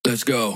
Let's go.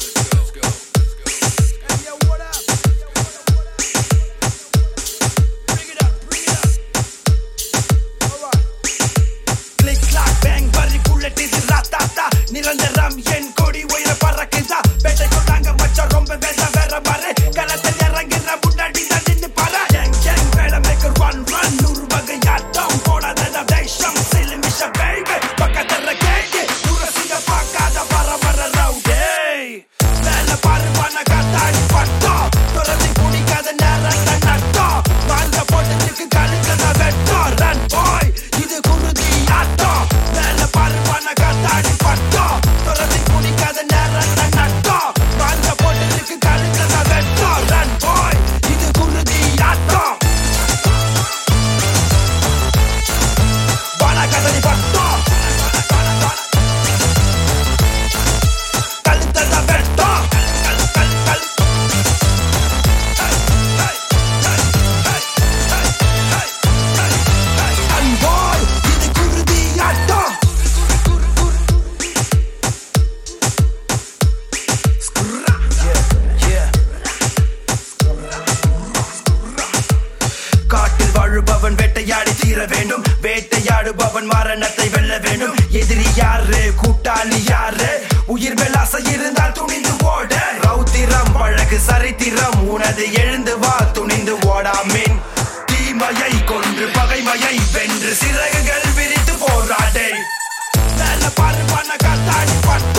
Click clack bang பறி bullet இது ராத்தாத்தா நிரந்தரம் என் கொடி உயர பறக்குதா பேட்டை கொண்டாங்க மச்சான் ரொம்ப வேற வேற பாரு களத்தில் இறங்குற முன்னாடி தான் நின்னு பாரு எங் எங் வேலை மேக்கர் ஒன் ரன் நூறு வகை ஆட்டம் போடாத தேசம் சிலிமிஷ பேபி பக்கத்துல கேட்டு உரசிங்க பார்க்காத வர வர ரவுடே வேலை பாரு பண்ண காத்தாடி பட்டம் துறதி குடிக்காத நேரத்தை நட்டம் வாழ்ந்த போட்டதுக்கு கழுத்தத வெட்டம் ரன் பாய் இது குருதி ஆட்டம் வேலை பாரு பண்ண காத்தாடி பட்டம் துறதி குடிக்காத நேரத்தை நட்டம் வாழ்ந்த போட்டதுக்கு கழுத்தத வெட்டம் ரன் பாய் இது குருதி ஆட்டம் வணக்கதடி பட்டம் கழுத்தத வெட்டம் கல் கல் கல் அன்பாய் இது குருதி ஆட்டம் காட்டில் வாழுபவன் வேட்டையாடி தீர வேண்டும் வேட்டையாடுபவன் மரணத்தை வெல்ல வேண்டும் எதிரி யாரு கூட்டாளி யாரு உயிர் மேல் ஆசை இருந்தால் துணிந்து ஓட ரௌத்திரம் பழகு சரித்திரம் உனது எழுந்து வா துணிந்து ஓடாமீன் தீமையை கொன்று பகைமையை வென்று சிறகுகள் விரித்து போராடே நல்ல பாரு பண்ண காத்தாடி பட்ட